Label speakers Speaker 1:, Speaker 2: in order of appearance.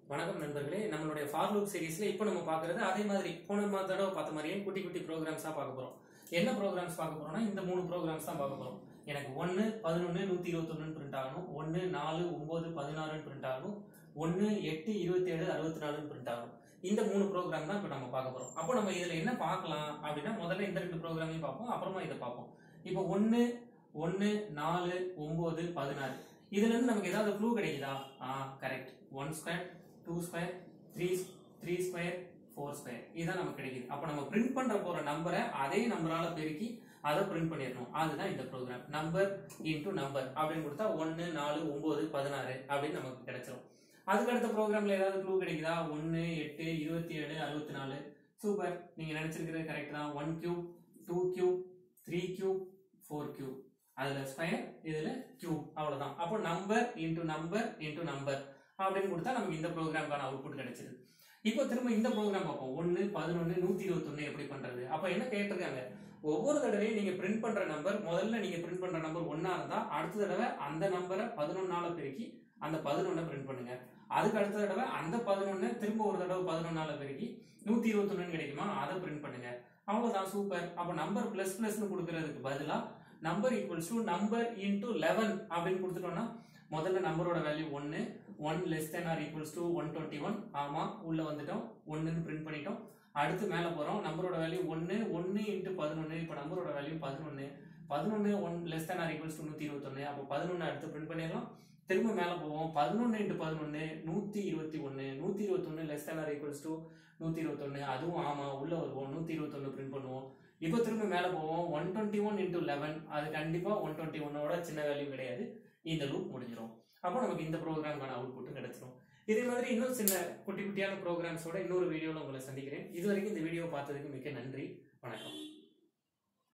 Speaker 1: வணக்கம் நண்பர்களே நம்மளுடைய ஃபார் லூப் சீரிஸ்ல இப்போ நம்ம பார்க்கறது அதே மாதிரி போன மா- தடவை பார்த்த மாதிரியே குட்டி குட்டி ப்ரோக்ராம்ஸா பார்க்க போறோம் என்ன ப்ரோக்ராம்ஸ் பார்க்க போறோம்னா இந்த மூணு ப்ரோக்ராம்ஸ் தான் பார்க்க போறோம் எனக்கு ஒன்று பதினொன்று நூற்றி இருபத்தொன்னு பிரிண்ட் ஆகணும் ஒன்று நாலு ஒம்பது பதினாறுன்னு பிரிண்ட் ஆகணும் ஒன்று எட்டு இருபத்தி ஏழு அறுபத்தி நாலுன்னு பிரிண்ட் ஆகணும் இந்த மூணு ப்ரோக்ராம் தான் இப்போ நம்ம பார்க்க போறோம் அப்போ நம்ம இதில் என்ன பார்க்கலாம் அப்படின்னா முதல்ல இந்த ரெண்டு ப்ரோக்ராமையும் பார்ப்போம் அப்புறமா இதை பார்ப்போம் இப்போ ஒன்று ஒன்று நாலு ஒம்பது பதினாறு இதுல இருந்து நமக்கு ஏதாவது க்ளூ கிடைக்குதா ஆ correct one square two square three three square four square இதுதான் நமக்கு கிடைக்குது அப்போ நம்ம பிரிண்ட் பண்ற போற நம்பரை அதே நம்பரால பெருக்கி அதை பிரிண்ட் பண்ணிடணும் அதுதான் இந்த ப்ரோக்ராம் நம்பர் இன்டு நம்பர் அப்படின்னு கொடுத்தா ஒன்று நாலு ஒம்பது பதினாறு அப்படின்னு நமக்கு கிடைச்சிரும் அதுக்கு அடுத்த ப்ரோக்ராம்ல ஏதாவது க்ளூ கிடைக்குதா ஒன்று எட்டு இருபத்தி ஏழு அறுபத்தி நாலு சூப்பர் நீங்க நினைச்சிருக்கிறது கரெக்ட் தான் one cube two cube three cube four cube அதுல ஸ்கொயர் இதுல கியூப் அவ்வளவுதான் அப்போ number into number into number அப்படின்னு கொடுத்தா நமக்கு இந்த ப்ரோக்ராம்கான அவுட்புட் கிடைச்சது இப்போ திரும்ப இந்த ப்ரோக்ராம் பார்ப்போம் ஒன்று பதினொன்று நூற்றி இருபத்தொன்று எப்படி பண்றது அப்போ என்ன கேட்டிருக்காங்க ஒவ்வொரு தடவையும் நீங்க பிரிண்ட் பண்ற நம்பர் முதல்ல நீங்க பிரிண்ட் பண்ற நம்பர் ஒன்னா இருந்தா அடுத்த தடவை அந்த நம்பரை பதினொன்னால பெருக்கி அந்த பதினொன்னை பிரிண்ட் பண்ணுங்க அதுக்கு அடுத்த தடவை அந்த பதினொன்னு திரும்ப ஒரு தடவை பதினொன்னால பெருக்கி நூத்தி இருபத்தொன்னு கிடைக்குமா அதை பிரிண்ட் பண்ணுங்க அவ்வளவுதான் சூப்பர் அப்போ நம்பர் பிளஸ் பிளஸ்னு கொடுக்கறதுக்கு பதிலா number equals to number into eleven அப்படின்னு கொடுத்துட்டோம்னா முதல்ல நம்பரோட வேல்யூ ஒன்று one less than or equals to one twenty one ஆமாம் உள்ளே வந்துட்டோம் ஒன்றுன்னு பிரிண்ட் பண்ணிட்டோம் அடுத்து மேலே போகிறோம் நம்பரோட வேல்யூ ஒன்று ஒன்று இன்ட்டு பதினொன்று இப்போ நம்பரோட வேல்யூ பதினொன்று பதினொன்று one less than or equals to நூற்றி இருபத்தொன்று அப்போ பதினொன்று அடுத்து பிரிண்ட் பண்ணிடலாம் திரும்ப மேலே போவோம் பதினொன்று இன்ட்டு பதினொன்று நூற்றி இருபத்தி ஒன்று நூற்றி இருபத்தொன்று less than or equals to நூற்றி இருபத்தொன்று அதுவும் ஆமாம் உள்ளே வருவோம் நூற்றி இருபத்தொன்று பிரிண்ட் பண்ணுவோம் இப்போ திரும்ப மேலே போவோம் one twenty one into eleven அது கண்டிப்பாக ஒன் டுவெண்ட்டி ஒன்னோட சின்ன வேல்யூ கிடையாது இந்த லூப் முடிஞ்சிடும் அப்போ நமக்கு இந்த ப்ரோக்ராம்கான அவுட்புட்டும் கிடைச்சிரும் இதே மாதிரி இன்னும் சின்ன குட்டி குட்டியான ப்ரோக்ராம்ஸோட இன்னொரு வீடியோவில் உங்களை சந்திக்கிறேன் இது வரைக்கும் இந்த வீடியோ பார்த்ததுக்கு மிக்க நன்றி வணக்கம்